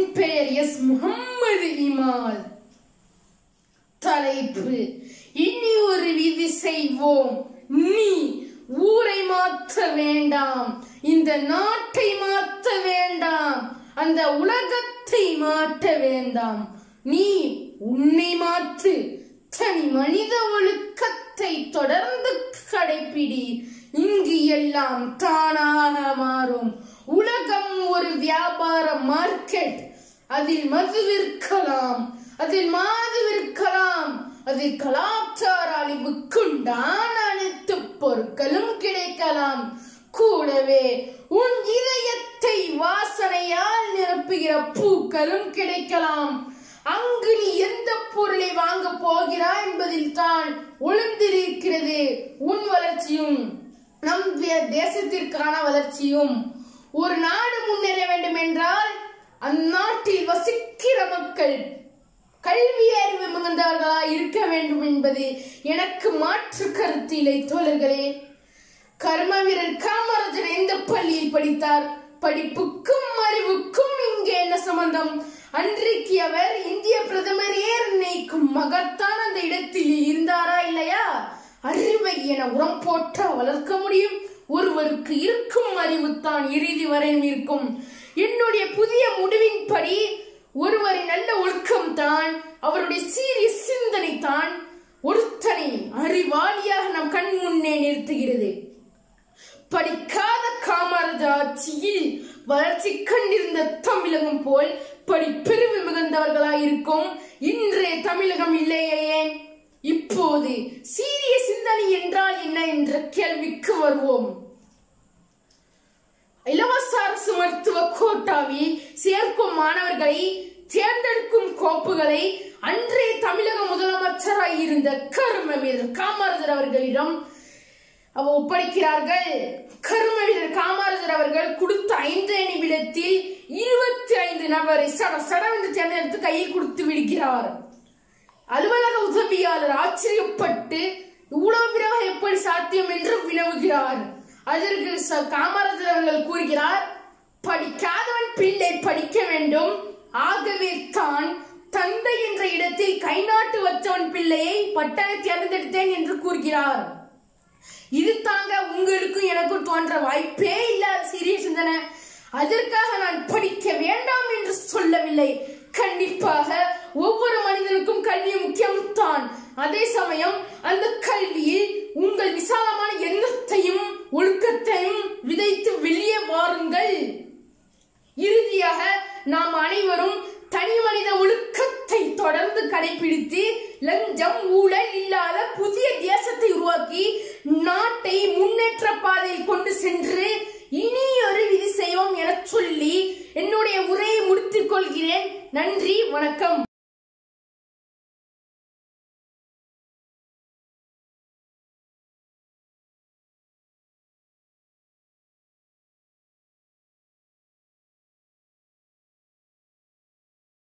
பெயர் எஸ் முகம்மது இமால் தலைப்பு இனி ஒரு விதி செய்வோம் நீ ஊரை மாற்ற வேண்டாம் இந்த நாட்டை மாற்ற வேண்டாம் அந்த உலகத்தை மாற்ற வேண்டாம் நீ உன்னை மாற்று தனி மனித ஒழுக்கத்தை தொடர்ந்து கடைப்பிடி இங்கு எல்லாம் தானாக மாறும் உலகம் ஒரு வியாபார மார்க்கெட் அதில் மது விற்கலாம் அதில் மாது விற்கலாம் அதில் கலாச்சார அழிவுக்குண்டான அனைத்து பொருட்களும் கிடைக்கலாம் கூடவே உன் இதயத்தை வாசனையால் நிரப்புகிற பூக்களும் கிடைக்கலாம் அங்கு நீ எந்த பொருளை வாங்க போகிறாய் என்பதில் தான் ஒளிந்திருக்கிறது உன் வளர்ச்சியும் நம் தே- தேசத்திற்கான வளர்ச்சியும் ஒரு நாடு முன்னேற வேண்டும் என்றால் அந்நாட்டில் வசிக்கிற மக்கள் கல்வி அறிவு மிகுந்தவர்களா இருக்க வேண்டும் என்பது எனக்கு மாற்று கருத்து இல்லை தோழர்களே கர்ம வீரர் காமராஜர் எந்த பள்ளியில் படித்தார் படிப்புக்கும் அறிவுக்கும் இங்கே என்ன சம்பந்தம் அன்றைக்கு அவர் இந்திய பிரதமரே நினைக்கும் மகத்தான் அந்த இடத்தில் இருந்தாரா இல்லையா அறிவை என உரம் போட்டா வளர்க்க முடியும் ஒருவருக்கு இருக்கும் அறிவு தான் இறுதி வரையும் இருக்கும் என்னுடைய புதிய முடிவின்படி ஒருவரின் நல்ல ஒழுக்கம் தான் அவருடைய சீரிய சிந்தனை தான் ஒருத்தனை அறிவாளியாக நம் கண் முன்னே நிறுத்துகிறது படிக்காத காமராஜ் ஆட்சியில் வளர்ச்சி கண்டிருந்த தமிழகம் போல் படிப்பெருவு மிகுந்தவர்களாயிருக்கும் இன்றைய தமிழகம் இல்லையே ஏன் இப்போது சீரிய சிந்தனை என்றால் என்ன என்ற கேள்விக்கு வருவோம் இலவச அரசு மருத்துவ கோட்டாவில் சேர்க்கும் மாணவர்களை தேர்ந்தெடுக்கும் கோப்புகளை அன்றைய தமிழக முதலமைச்சராய் இருந்த கரும வீரர் காமராஜர் அவர்களிடம் அவ ஒப்படைக்கிறார்கள் கரும வீரர் காமராஜர் அவர்கள் கொடுத்த ஐந்து நிமிடத்தில் இருபத்தி ஐந்து நபரை சட சடவென்று தேர்ந்தெடுத்து கையில் கொடுத்து விடுகிறார் அலுவலக உதவியாளர் ஆச்சரியப்பட்டு இவ்வளவு விரைவாக எப்படி சாத்தியம் என்று வினவுகிறார் அதற்கு ச- காமராஜர் அவர்கள் கூறுகிறார் படிக்காதவன் பிள்ளை படிக்க வேண்டும் ஆகவே தான் தந்தை என்ற இடத்தில் கை நாட்டு வச்சவன் பிள்ளையை பட்டனை தேர்ந்தெடுத்தேன் என்று கூறுகிறார் இது தாங்க உங்களுக்கும் எனக்கும் தோன்ற வாய்ப்பே இல்லாத சிறிய சிந்தனை அதற்காக நான் படிக்க வேண்டாம் என்று சொல்லவில்லை கண்டிப்பாக ஒவ்வொரு மனிதனுக்கும் கல்வி முக்கியம்தான் அதே சமயம் அந்த கல்வியில் உங்கள் விசாலமான எண்ணத்தையும் ஒழுக்கத்தையும் விதைத்து வெளியே வாருங்கள் இறுதியாக நாம் அனைவரும் தனி மனித ஒழுக்கத்தை தொடர்ந்து கடைபிடித்து லஞ்சம் ஊழல் இல்லாத புதிய தேசத்தை உருவாக்கி நாட்டை முன்னேற்ற பாதையில் கொண்டு சென்று இனி ஒரு விதி செய்வோம் என சொல்லி என்னுடைய உரையை முடித்துக் கொள்கிறேன் நன்றி வணக்கம்